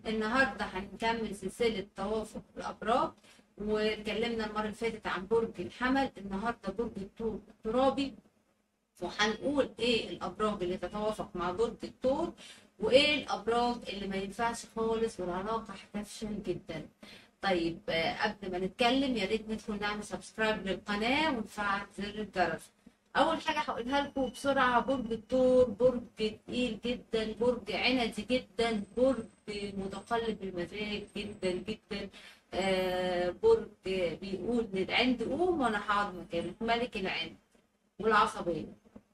النهارده هنكمل سلسله توافق الابراج واتكلمنا المره اللي فاتت عن برج الحمل النهارده برج الثور الترابي وهنقول ايه الابراج اللي تتوافق مع برج الثور وايه الابراج اللي ما ينفعش خالص والعلاقه هتفشل جدا طيب آه، قبل ما نتكلم يا ريت ندخل نعمل سبسكرايب للقناه ونفعل زر الجرس اول حاجه هقولها لكم بسرعه برج الثور برج تقيل جدا برج عندي جدا برج متقلب المزاج جدا جدا آه برج بيقول للعند قوم وانا هقعد مكانك ملك العند والعصبيه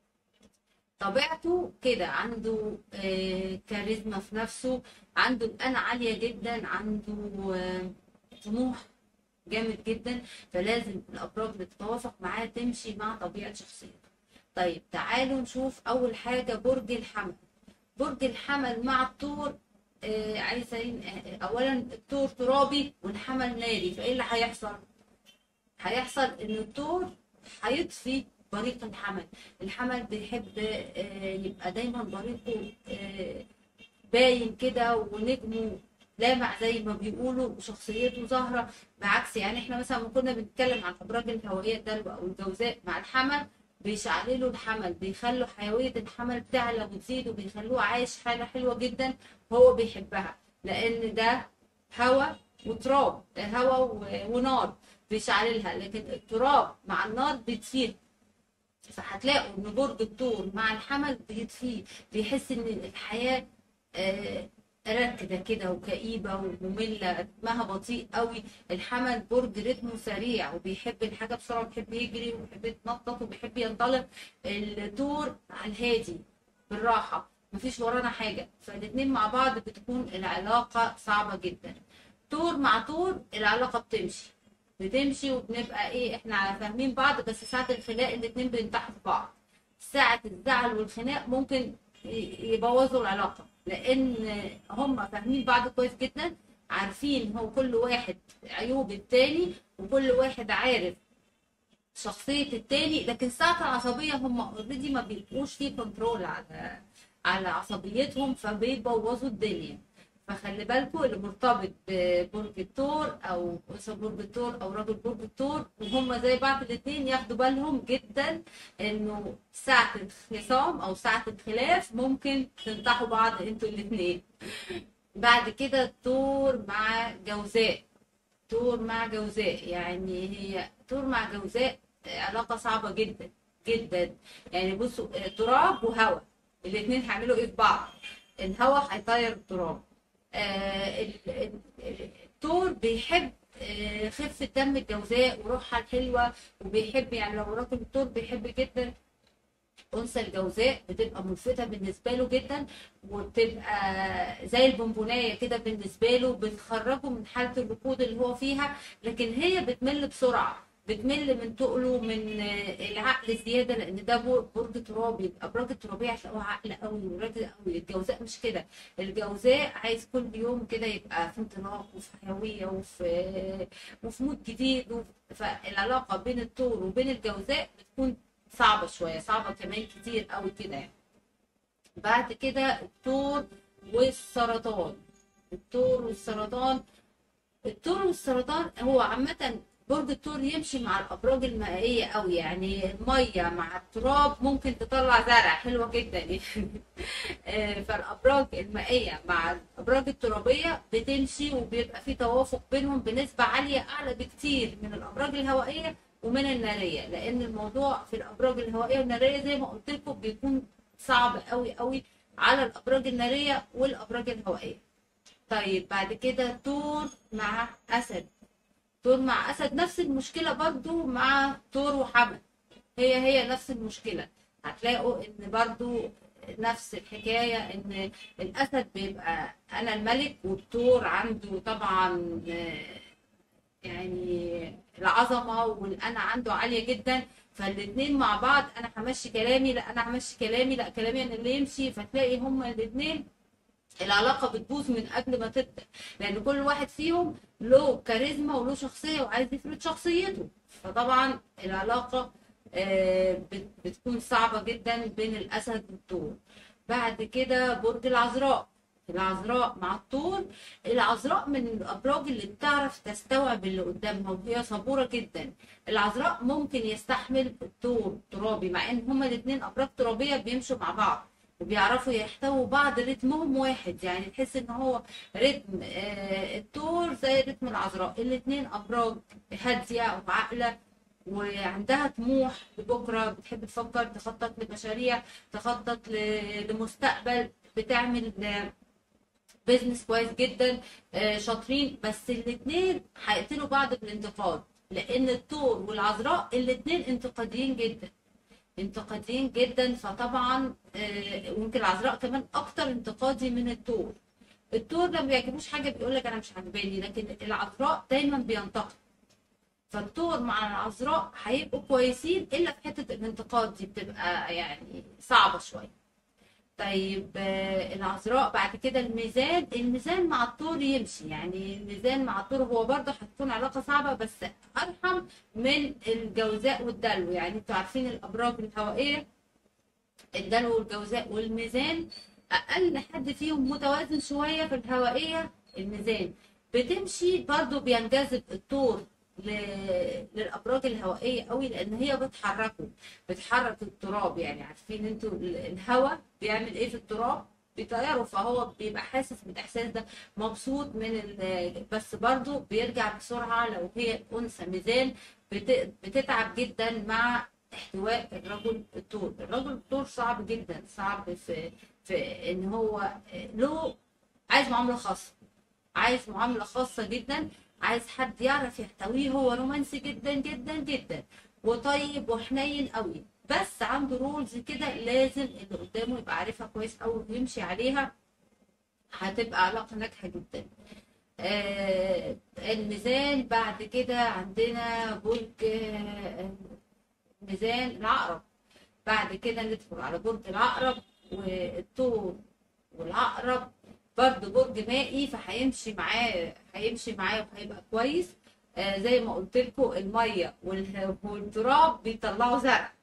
طبيعته كده عنده آه كاريزما في نفسه عنده الانا عاليه جدا عنده آه طموح جامد جدا فلازم الابراج اللي تتوافق معاه تمشي مع طبيعه شخصيته طيب تعالوا نشوف اول حاجه برج الحمل برج الحمل مع الطور آه عايزه آه، اولا الطور ترابي والحمل ناري فايه اللي هيحصل هيحصل ان الطور هيطفي بريق الحمل الحمل بيحب آه، يبقى دايما بريقه آه، باين كده ونجمه لامع زي ما بيقولوا وشخصيته ظاهره بعكس يعني احنا مثلا لما كنا بنتكلم عن الابراج الهوائيه الدلو او الجوزاء مع الحمل بيشعللوا الحمل بيخلوا حيويه الحمل تعلى وتزيد وبيخلوه عايش حاله حلوه جدا هو بيحبها لان ده هوا وتراب هوا و- ونار بيشعللها لكن التراب مع النار بتطفيه فهتلاقوا ان برج الثور مع الحمل بيطفيه بيحس ان الحياه آه، راكده كده وكئيبه وممله رتمها بطيء قوي الحمل برج رتمه سريع وبيحب الحاجه بسرعه وبيحب يجري وبيحب يتنطط وبيحب ينطلق الدور على الهادي بالراحه مفيش ورانا حاجه فالاتنين مع بعض بتكون العلاقه صعبه جدا تور مع تور العلاقه بتمشي بتمشي وبنبقى ايه احنا فاهمين بعض بس ساعه الخناق الاتنين بينتحوا في بعض ساعه الزعل والخناق ممكن ي- يبوظوا العلاقه لان هم فاهمين بعض كويس جدا عارفين هو كل واحد عيوب التاني وكل واحد عارف شخصية التاني لكن ساعة العصبية هم اوريدي ما بيبقوش في كنترول على على عصبيتهم فبيبوظوا الدنيا فخلي بالكم اللي مرتبط ببرج الثور او اسم برج الثور او راجل برج الثور وهم زي بعض الاثنين ياخدوا بالهم جدا انه ساعة الخصام او ساعة الخلاف ممكن تنتحوا بعض انتوا الاثنين بعد كده الثور مع جوزاء تور مع جوزاء يعني هي تور مع جوزاء علاقة صعبة جدا جدا يعني بصوا آه، تراب وهواء الاثنين هيعملوا ايه في بعض الهواء هيطير التراب آه، ال- ال- ال- التور بيحب آه، خفة دم الجوزاء وروحها الحلوة وبيحب يعني لو راجل التور بيحب جدا أنثى الجوزاء بتبقى ملفتة بالنسبة له جدا وبتبقى زي البونبوناية كده بالنسبة له بتخرجه من حالة الركود اللي هو فيها لكن هي بتمل بسرعة بتمل من تقله من آه، العقل الزيادة لأن ده بر- برج ترابي الأبراج الترابية هتلاقوها عقل قوي وراجل قوي الجوزاء مش كده الجوزاء عايز كل يوم كده يبقى في انطلاق وفي حيوية وفي وفي مود جديد وف- فالعلاقة بين الثور وبين الجوزاء بتكون صعبة شوية صعبة كمان كتير قوي كده يعني بعد كده الثور والسرطان الثور والسرطان الثور والسرطان هو عامة برج الثور يمشي مع الأبراج المائية قوي يعني المية مع التراب ممكن تطلع زرع حلوة جدا يعني آه، فالأبراج المائية مع الأبراج الترابية بتمشي وبيبقى في توافق بينهم بنسبة عالية أعلى بكتير من الأبراج الهوائية ومن النارية لأن الموضوع في الأبراج الهوائية والنارية زي ما قلت لكم بيكون صعب قوي قوي على الأبراج النارية والأبراج الهوائية طيب بعد كده تور مع أسد تور مع أسد نفس المشكلة برضو مع تور وحمل هي هي نفس المشكلة هتلاقوا إن برضو نفس الحكاية إن الأسد بيبقى أنا الملك والتور عنده طبعا آه، يعني العظمة والأنا عنده عالية جدا فالاتنين مع بعض أنا همشي كلامي لا أنا همشي كلامي لا كلامي أنا اللي يمشي فتلاقي هما الاتنين العلاقة بتبوظ من قبل ما تبدأ لأن كل واحد فيهم له كاريزما وله شخصية وعايز يفرض شخصيته فطبعا العلاقة آه، بت- بتكون صعبة جدا بين الأسد والثور بعد كده برج العذراء العذراء مع الطور العذراء من الابراج اللي بتعرف تستوعب اللي قدامها وهي صبوره جدا العذراء ممكن يستحمل الطور ترابي مع ان هما الاثنين ابراج ترابيه بيمشوا مع بعض وبيعرفوا يحتووا بعض رتمهم واحد يعني تحس ان هو رتم آه، الطور زي رتم العذراء الاثنين ابراج هاديه وعاقله وعندها طموح لبكره بتحب تفكر تخطط لمشاريع تخطط ل- لمستقبل بتعمل آه، بيزنس كويس جدا آه، شاطرين بس الاثنين هيقتلوا بعض بالانتقاد لان الثور والعذراء الاثنين انتقاديين جدا انتقاديين جدا فطبعا آه، ويمكن العذراء كمان اكتر انتقادي من الثور الثور لما بيعجبوش حاجه بيقول لك انا مش عاجباني لكن العذراء دايما بينتقد فالثور مع العذراء هيبقوا كويسين الا في حته الانتقاد دي بتبقى يعني صعبه شويه طيب آه، العذراء بعد كده الميزان الميزان مع الطور يمشي يعني الميزان مع الطور هو برضه هتكون علاقة صعبة بس أرحم من الجوزاء والدلو يعني انتوا عارفين الأبراج الهوائية الدلو والجوزاء والميزان أقل حد فيهم متوازن شوية في الهوائية الميزان بتمشي برضه بينجذب الطور ل- للأبراج الهوائية قوي لأن هي بتحركه بتحرك التراب يعني عارفين انتوا ال- الهواء بيعمل ايه في التراب بيطيره فهو بيبقى حاسس بالاحساس ده مبسوط من ال- بس برضو بيرجع بسرعه لو هي انثى ميزان بت- بتتعب جدا مع احتواء الرجل الطول الرجل الطول صعب جدا صعب في في ان هو له عايز معامله خاصه عايز معامله خاصه جدا عايز حد يعرف يحتويه هو رومانسي جدا جدا جدا وطيب وحنين قوي بس عنده رولز كده لازم اللي قدامه يبقى عارفها كويس قوي ويمشي عليها هتبقى علاقة ناجحة جدا آه الميزان بعد كده عندنا برج آه، ميزان العقرب بعد كده ندخل على برج العقرب والثور والعقرب برضه برج مائي فهيمشي معاه هيمشي معاه وهيبقى كويس آه زي ما قلت لكم الميه وال- والتراب بيطلعوا زرع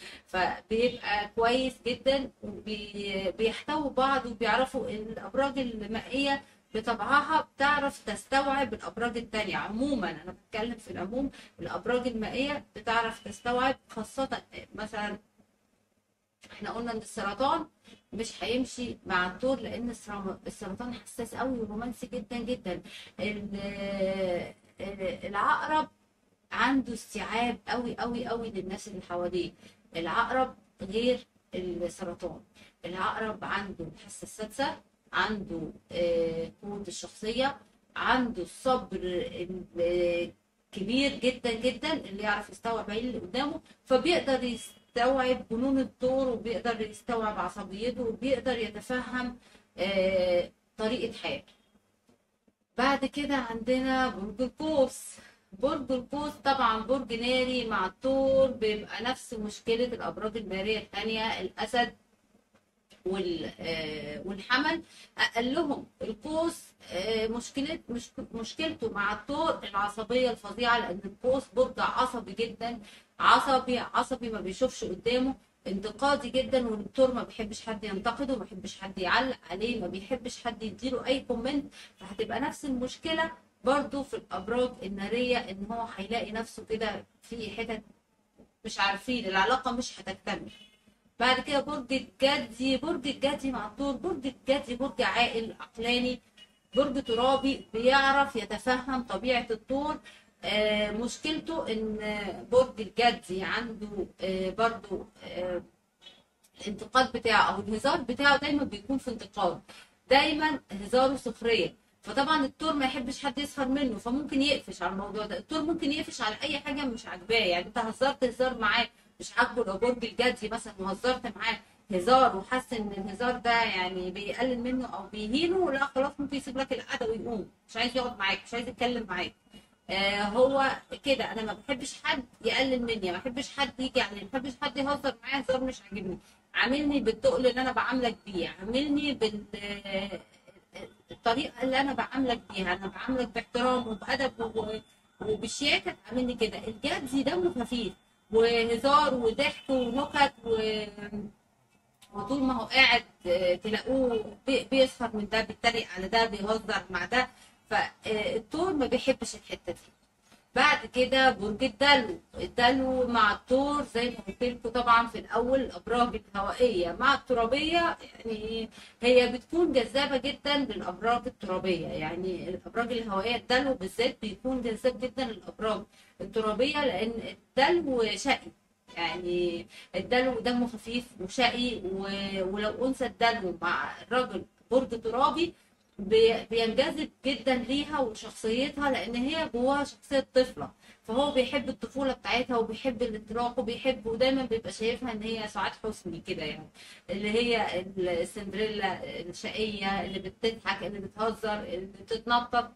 فبيبقى كويس جدا وبيحتووا بعض وبيعرفوا الابراج المائيه بطبعها بتعرف تستوعب الابراج التانية عموما انا بتكلم في العموم الابراج المائيه بتعرف تستوعب خاصه مثلا احنا قلنا ان السرطان مش هيمشي مع الدور لان السرا- السرطان حساس قوي ورومانسي جدا جدا ال- العقرب عنده استيعاب قوي قوي قوي للناس اللي حواليه العقرب غير السرطان العقرب عنده الحاسه السادسه عنده آه، قوه الشخصيه عنده الصبر الكبير جدا جدا اللي يعرف يستوعب ايه اللي قدامه فبيقدر يستوعب جنون الدور وبيقدر يستوعب عصبيته وبيقدر يتفهم آه، طريقه حياته بعد كده عندنا برج القوس برج القوس طبعا برج ناري مع الثور بيبقى نفس مشكلة الأبراج النارية التانية الأسد وال آه، والحمل أقلهم القوس آه، مشكلة مش مشكلته مع الثور العصبية الفظيعة لأن القوس برج عصبي جدا عصبي عصبي ما بيشوفش قدامه انتقادي جدا والدكتور ما بيحبش حد ينتقده ما بيحبش حد يعلق عليه ما بيحبش حد يديله اي كومنت فهتبقى نفس المشكله برضو في الابراج الناريه ان هو هيلاقي نفسه كده في حتت مش عارفين العلاقه مش هتكتمل بعد كده برج الجدي برج الجدي مع الدور برج الجدي برج عاقل عقلاني برج ترابي بيعرف يتفهم طبيعه الطور آه، مشكلته ان برج الجدي عنده آه، برضو آه، الانتقاد بتاعه او الهزار بتاعه دايما بيكون في انتقاد دايما هزاره سخريه فطبعا التور ما يحبش حد يسخر منه فممكن يقفش على الموضوع ده التور ممكن يقفش على اي حاجه مش عاجباه يعني انت هزرت هزار معاه مش عاجبه لو برج الجدي مثلا وهزرت معاه هزار وحس ان الهزار ده يعني بيقلل منه او بيهينه لا خلاص ممكن يسيب لك القعده ويقوم مش عايز يقعد معاك مش عايز يتكلم معاك آه هو كده انا ما بحبش حد يقلل مني ما بحبش حد يجي علي ما بحبش حد يهزر معايا هزار مش عاجبني عاملني بالتقل اللي انا بعاملك بيه عاملني بال آه، الطريقه اللي انا بعاملك بيها انا بعاملك باحترام وبادب و- وبشياكه تعاملني كده الجد دمه خفيف وهزار وضحك ونكت و... وطول ما هو قاعد آه، تلاقوه بي- بيسخر من ده بيتريق على ده بيهزر مع ده فالطور ما بيحبش الحته دي بعد كده برج الدلو الدلو مع الثور زي ما قلت لكم طبعا في الاول الابراج الهوائيه مع الترابيه يعني هي بتكون جذابه جدا للابراج الترابيه يعني الابراج الهوائيه الدلو بالذات بيكون جذاب جدا للابراج الترابيه لان الدلو شقي يعني الدلو دمه خفيف وشقي و- ولو انثى الدلو مع الراجل برج ترابي بي- بينجذب جدا ليها وشخصيتها لان هي جواها شخصيه طفله فهو بيحب الطفوله بتاعتها وبيحب الانطلاق وبيحب ودايما بيبقى شايفها ان هي سعاد حسني كده يعني اللي هي السندريلا الشقيه اللي بتضحك اللي بتهزر اللي بتتنطط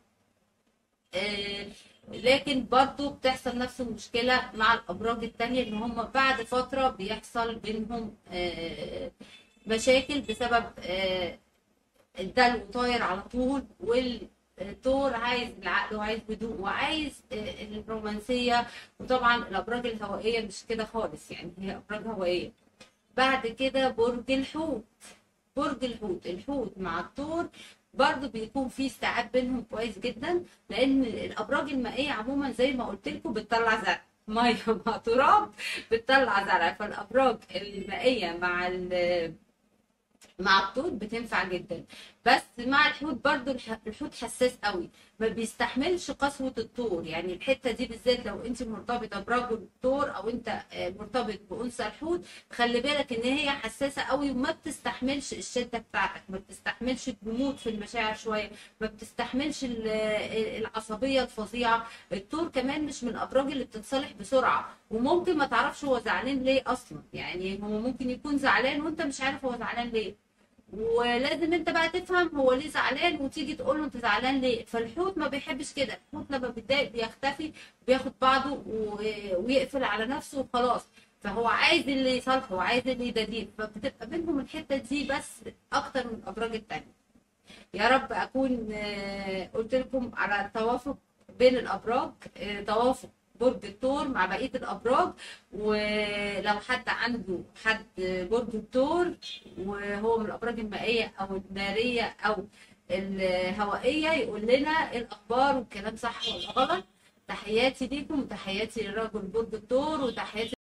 آه، لكن برضو بتحصل نفس المشكلة مع الأبراج التانية إن هم بعد فترة بيحصل بينهم آه، مشاكل بسبب آه، الدلو طاير على طول والثور عايز العقل وعايز هدوء وعايز آه، الرومانسية وطبعا الأبراج الهوائية مش كده خالص يعني هي أبراج هوائية بعد كده برج الحوت برج الحوت الحوت مع الثور برضو بيكون في استيعاب بينهم كويس جدا لان الابراج المائيه عموما زي ما قلت لكم بتطلع زرع ميه مع تراب بتطلع زرع فالابراج المائيه مع ال- مع الطود بتنفع جدا بس مع الحوت برضو الح- الحوت حساس قوي ما بيستحملش قسوة الطور يعني الحتة دي بالذات لو انت مرتبطة برجل طور او انت آه، مرتبط بأنثى الحوت خلي بالك ان هي حساسة قوي وما بتستحملش الشدة بتاعتك ما بتستحملش الجمود في المشاعر شوية ما بتستحملش ال- العصبية الفظيعة الطور كمان مش من الابراج اللي بتتصالح بسرعة وممكن ما تعرفش هو زعلان ليه اصلا يعني هو ممكن يكون زعلان وانت مش عارف هو زعلان ليه ولازم انت بقى تفهم هو ليه زعلان وتيجي تقول له انت زعلان ليه فالحوت ما بيحبش كده الحوت لما بيتضايق بيختفي بياخد بعضه و- ويقفل على نفسه وخلاص فهو عايز اللي يصالحه وعايز اللي يداديه فبتبقى بينهم الحته دي بس اكتر من الابراج التانيه يا رب اكون آه، قلت لكم على التوافق بين الابراج آه، توافق برج الثور مع بقيه الابراج ولو حد عنده حد برج الثور وهو من الابراج المائيه او الناريه او الهوائيه يقول لنا ايه الاخبار والكلام صح ولا غلط تحياتي ليكم وتحياتي للرجل برج الثور وتحياتي